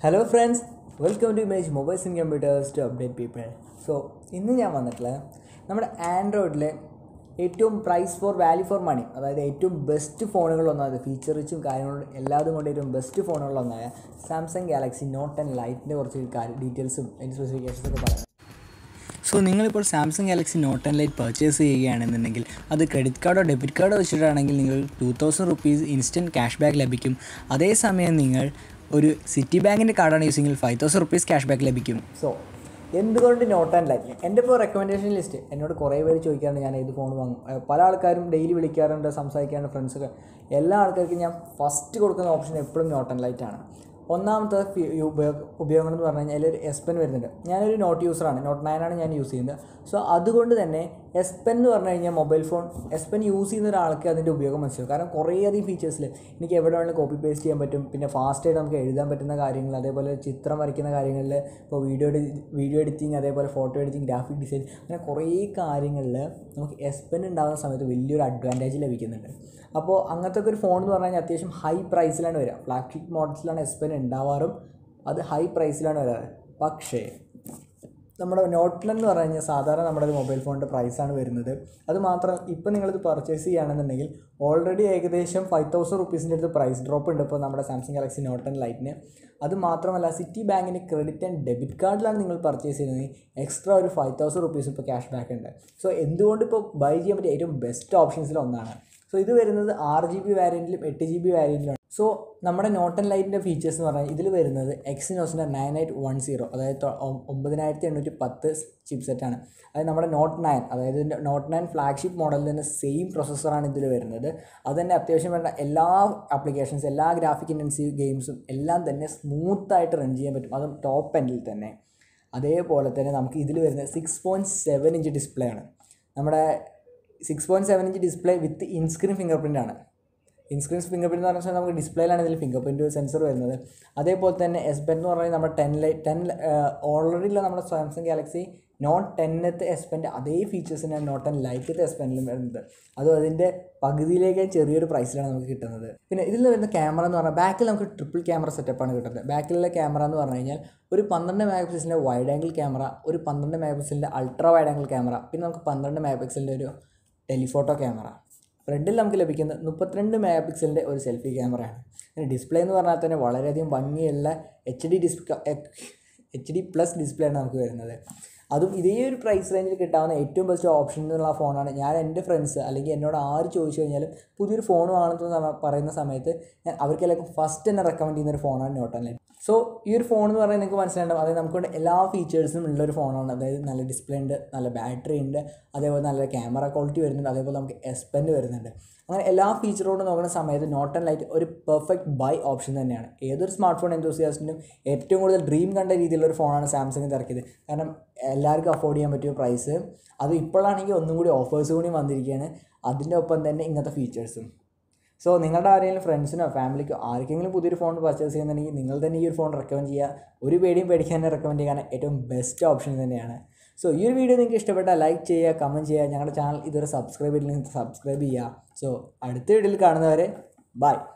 hello friends welcome to image mobiles and computers to update people so ഇന്ന് ഞാൻ വന്നിട്ടുള്ളത് നമ്മുടെ ആൻഡ്രോയിഡിലെ ഏറ്റവും price for value for money അതായത് ഏറ്റവും ബെസ്റ്റ് ഫോണുകളൊന്നാണ് ഫീച്ചർ റിച്ചും കാര്യങ്ങളും എല്ലാതും കൊണ്ട് ഏറ്റവും ബെസ്റ്റ് ഫോണുകളൊന്നായ സാംസങ് ഗാലക്സി നോട്ട് ആൻഡ് ലൈറ്റിൻ്റെ കുറച്ച് കാര്യം ഡീറ്റെയിൽസും അതിൻ്റെ സ്പെസിഫിക്കേഷൻസ് ഒക്കെ പറയാം സോ നിങ്ങളിപ്പോൾ Samsung Galaxy Note and Lite purchase ചെയ്യുകയാണെന്നുണ്ടെങ്കിൽ അത് ക്രെഡിറ്റ് കാർഡോ ഡെബിറ്റ് കാർഡോ വെച്ചിട്ടാണെങ്കിൽ നിങ്ങൾ two thousand rupees instant cash back ലഭിക്കും അതേസമയം നിങ്ങൾ ഒരു സിറ്റി ബാങ്കിൻ്റെ കാർഡാണ് യൂസ് ചെയ്യുമെങ്കിൽ five thousand rupees cash back ലഭിക്കും സോ എന്തുകൊണ്ട് നോട്ട് ആൻഡ് ലൈറ്റ് എൻ്റെ ഇപ്പോൾ റെക്കമെൻഡേഷൻ ലിസ്റ്റ് എന്നോട് കുറേ പേര് ചോദിക്കാറുണ്ട് ഞാൻ ഏത് ഫോൺ വാങ്ങും ഏഹ് പല ആൾക്കാരും ഡെയിലി വിളിക്കാറുണ്ട് സംസാരിക്കാറുണ്ട് ഫ്രണ്ട്സൊക്കെ എല്ലാ ആൾക്കാർക്കും ഞാൻ ഫസ്റ്റ് കൊടുക്കുന്ന ഓപ്ഷൻ എപ്പോഴും നോട്ട് ആൻഡ് ലൈറ്റ് ആണ് ഒന്നാമത്തെ ഫി- ഉപയോഗ ഉപയോഗം എന്ന് പറഞ്ഞു കഴിഞ്ഞാൽ ഒരു എസ് പെൻ വരുന്നുണ്ട് ഞാനൊരു നോട്ട് യൂസറാണ് നോട്ട് നയനാണ് ഞാൻ യൂസ് ചെയ്യുന്നത് സോ അതുകൊണ്ട് തന്നെ എസ് പെൻ എന്ന് പറഞ്ഞു കഴിഞ്ഞാൽ mobile phone S pen use ചെയ്യുന്ന ഒരാൾക്ക് അതിൻ്റെ ഉപയോഗം മനസ്സിലാവും കാരണം കുറേയധികം ഫീച്ചേഴ്സിൽ എനിക്ക് എവിടെ വേണമെങ്കിലും കോപ്പി പേസ്റ്റ് ചെയ്യാൻ പറ്റും പിന്നെ ഫാസ്റ്റായിട്ട് നമുക്ക് എഴുതാൻ പറ്റുന്ന കാര്യങ്ങൾ അതേപോലെ ചിത്രം വരയ്ക്കുന്ന കാര്യങ്ങളിൽ ഇപ്പോൾ വീഡിയോ എഡി വീഡിയോ എഡിറ്റിംഗ് അതേപോലെ ഫോട്ടോ എഡിറ്റിംഗ് ഗ്രാഫിക് ഡിസൈൻ അങ്ങനെ കുറേ കാര്യങ്ങളിൽ നമുക്ക് എസ് പെൻ ഉണ്ടാകുന്ന സമയത്ത് വലിയൊരു അഡ്വാൻറ്റേജ് ലഭിക്കുന്നുണ്ട് അപ്പോൾ അങ്ങനത്തെ ഒക്കെ ഒരു ഫോൺ എന്ന് പറഞ്ഞു കഴിഞ്ഞാൽ അത്യാവശ്യം ഹൈ പ്രൈസിലാണ് വരിക ഫ്ലാഗ്ഷിപ്പ് മോഡൽസിലാണ് എസ് പെൻ ഉണ്ടാവാറും അത് ഹൈ പ്രൈസിലാണ് വരാറ് പക്ഷേ നമ്മുടെ നോട്ടിൽ എന്ന് പറഞ്ഞു കഴിഞ്ഞാൽ സാധാരണ നമ്മുടെ ഒരു മൊബൈൽ ഫോണിൻ്റെ പ്രൈസാണ് വരുന്നത് അത് മാത്രം ഇപ്പം നിങ്ങളിത് പർച്ചേസ് ചെയ്യുകയാണെന്നുണ്ടെങ്കിൽ ഓൾറെഡി ഏകദേശം ഫൈവ് തൗസൻഡ് റുപ്പീസിൻ്റെ അടുത്ത് പ്രൈസ് ഡ്രോപ്പ് ഉണ്ട് ഇപ്പോൾ നമ്മുടെ സാംസങ് ഗാലക്സി നോട്ട് ആൻഡ് ലൈറ്റിന് അത് മാത്രമല്ല സിറ്റി ബാങ്കിൻ്റെ ക്രെഡിറ്റ് ആൻഡ് ഡെബിറ്റ് കാർഡിലാണ് നിങ്ങൾ പർച്ചേസ് ചെയ്യുന്നത് എക്സ്ട്രാ ഒരു ഫൈവ് തൗസൻഡ് റുപ്പീസ് ഇപ്പോൾ ക്യാഷ് ബാക്ക് ഉണ്ട് സോ എന്തുകൊണ്ട് ഇപ്പോൾ ബൈ ചെയ്യാൻ പറ്റിയ ഏറ്റവും ബെസ്റ്റ് ഓപ്ഷൻസിൽ ഒന്നാണ് സോ ഇത് വരുന്നത് ആറ് ജി ബി വാരിയൻറ്റിലും എട്ട് ജി ബി വാരിയൻറ്റിലാണ് സോ നമ്മുടെ നോട്ട് ആൻഡ് ലൈറ്റിൻ്റെ ഫീച്ചേഴ്സ് എന്ന് പറഞ്ഞാൽ ഇതിൽ വരുന്നത് എക്സിനോസിൻ്റെ നയൻ എയ്റ്റ് വൺ സീറോ അതായത് തൊ- ഒ- ഒമ്പതിനായിരത്തി എണ്ണൂറ്റി പത്ത് ചിപ്പ് സെറ്റാണ് അതായത് നമ്മുടെ നോട്ട് നയൻ അതായത് നോട്ട് നയൻ ഫ്ലാഗ്ഷിപ്പ് മോഡലിൽ തന്നെ സെയിം പ്രൊസസ്സറാണ് ഇതിൽ വരുന്നത് അത് തന്നെ അത്യാവശ്യം വേണ്ട എല്ലാ ആപ്ലിക്കേഷൻസ് എല്ലാ ഗ്രാഫിക് ഇൻറ്റൻസീവ് ഗെയിംസും എല്ലാം തന്നെ സ്മൂത്തായിട്ട് റൺ ചെയ്യാൻ പറ്റും അതും ടോപ്പ് എൻഡിൽ തന്നെ അതേപോലെ തന്നെ നമുക്ക് ഇതിൽ വരുന്നത് six point seven inch display ആണ് നമ്മുടെ six point seven inch display with in screen fingerprint ആണ് ഇൻസ്ക്രീൻ ഫിംഗർ പ്രിൻ്റ് എന്ന് പറഞ്ഞാൽ നമുക്ക് ഡിസ്പ്ലേയിലാണ് ഇതിൽ ഫിംഗർ പ്രിൻറ്റ് സെൻസർ വരുന്നത് അതേപോലെ തന്നെ എസ് പെൻ എന്ന് പറഞ്ഞാൽ നമ്മുടെ ടെൻ ലൈ ടെൻ ഓൾറെഡി ഉള്ള നമ്മുടെ സാംസങ് ഗാലക്സി നോട്ട് ടെന്നത്തെ എസ് പെൻ്റെ അതേ ഫീച്ചേഴ്സിനാണ് നോട്ട് ടെൻ ലൈറ്റത്തെ എസ് പെനിലും വരുന്നത് അതും അതിൻ്റെ പകുതിയിലേക്ക് ചെറിയൊരു പ്രൈസിലാണ് നമുക്ക് കിട്ടുന്നത് പിന്നെ ഇതിൽ വരുന്ന ക്യാമറ എന്ന് പറഞ്ഞാൽ ബാക്കിൽ നമുക്ക് ട്രിപ്പിൾ ക്യാമറ സെറ്റപ്പാണ് കിട്ടുന്നത് ബാക്കിലുള്ള ക്യാമറ എന്ന് പറഞ്ഞു കഴിഞ്ഞാൽ ഒരു പന്ത്രണ്ട് മെഗാ പിക്സലിൻ്റെ വൈഡ് ആംഗിൾ ക്യാമറ ഒരു പന്ത്രണ്ട് മെഗാ പിക്സലിൻ്റെ അൾട്രാ വൈഡ് ആംഗിൾ ക്യാമറ പിന്നെ നമുക്ക് പന്ത്രണ്ട് മെഗാ പിക്സലിൻ്റെ ഒരു ടെലിഫോട്ടോ ക്യാമറ ഫ്രണ്ടിൽ നമുക്ക് ലഭിക്കുന്നത് മുപ്പത്തിരണ്ട് മെഗാ പിക്സലിൻ്റെ ഒരു സെൽഫി ക്യാമറയാണ് പിന്നെ ഡിസ്പ്ലേ എന്ന് പറഞ്ഞാൽ തന്നെ വളരെയധികം ഭംഗിയുള്ള H D display H D plus display ആണ് നമുക്ക് വരുന്നത് അതും ഇതേ ഒരു പ്രൈസ് റേഞ്ചിൽ കിട്ടാവുന്ന ഏറ്റവും ബെസ്റ്റ് ഓപ്ഷൻ എന്നുള്ള ഫോണാണ് ഞാൻ എൻ്റെ ഫ്രണ്ട്സ് അല്ലെങ്കിൽ എന്നോട് ആര് ചോദിച്ചു കഴിഞ്ഞാലും പുതിയൊരു ഫോൺ വാങ്ങണമെന്ന് സമ- പറയുന്ന സമയത്ത് ഞാൻ അവർക്കെല്ലാം ഫസ്റ്റ് തന്നെ റെക്കമെൻഡ് ചെയ്യുന്ന ഒരു ഫോണാണ് നോട്ട് ഓൺലൈൻ സോ ഈ ഒരു ഫോൺ എന്ന് പറയുന്നത് നിങ്ങൾക്ക് മനസ്സിലായിട്ടുണ്ടാവും അതായത് നമുക്കൊണ്ട് എല്ലാ ഫീച്ചേഴ്സും ഉള്ള ഒരു ഫോണാണ് അതായത് നല്ല ഡിസ്പ്ലേ ഉണ്ട് നല്ല ബാറ്ററി ഉണ്ട് അതേപോലെ നല്ല ക്യാമറ ക്വാളിറ്റി വരുന്നുണ്ട് അതേപോലെ നമുക്ക് എസ് പെൻ വരുന്നുണ്ട് അങ്ങനെ എല്ലാ ഫീച്ചറോടും നോക്കുന്ന സമയത്ത് നോട്ട് ആൻഡ് ലൈറ്റ് ഒരു പെർഫെക്റ്റ് ബൈ ഓപ്ഷൻ തന്നെയാണ് ഏതൊരു സ്മാർട്ട് ഫോൺ എന്തോസിയാസ്റ്റിനും ഏറ്റവും കൂടുതൽ ഡ്രീം കണ്ട രീതിയിലുള്ള ഒരു ഫോണാണ് സാംസങ് ഇറക്കിയത് കാരണം എല്ലാവർക്കും അഫോർഡ് ചെയ്യാൻ പറ്റിയ പ്രൈസ് അത് ഇപ്പോഴാണെങ്കിൽ ഒന്നും കൂടി ഓഫേഴ്സ് കൂടി വന്നിരിക്കുകയാണ് അതിൻ്റെ ഒപ്പം തന്നെ ഇങ്ങനത്തെ ഫീച്ചേഴ്സും സോ നിങ്ങളുടെ ആരെങ്കിലും ഫ്രണ്ട്സിനോ ഫാമിലിക്കോ ആർക്കെങ്കിലും പുതിയൊരു ഫോൺ പർച്ചേസ് ചെയ്യുന്നുണ്ടെങ്കിൽ നിങ്ങൾ തന്നെ ഈ ഒരു ഫോൺ റെക്കമെൻഡ് ചെയ്യുക ഒരു പേടിയും പേടിക്കാൻ തന്നെ റെക്കമെൻഡ് ചെയ്യാൻ ഏറ്റവും ബെസ്റ്റ് ഓപ്ഷൻ തന്നെയാണ് സോ ഈ ഒരു വീഡിയോ നിങ്ങൾക്ക് ഇഷ്ടപ്പെട്ടാൽ ലൈക്ക് ചെയ്യുക കമൻറ്റ് ചെയ്യുക ഞങ്ങളുടെ ചാനൽ ഇതുവരെ സബ്സ്ക്രൈബ് ചെയ്തില്ലെങ്കിൽ സബ്സ്ക്രൈബ് ചെയ്യുക സോ അടുത്ത വീഡിയോയിൽ കാണുന്നവരെ ബൈ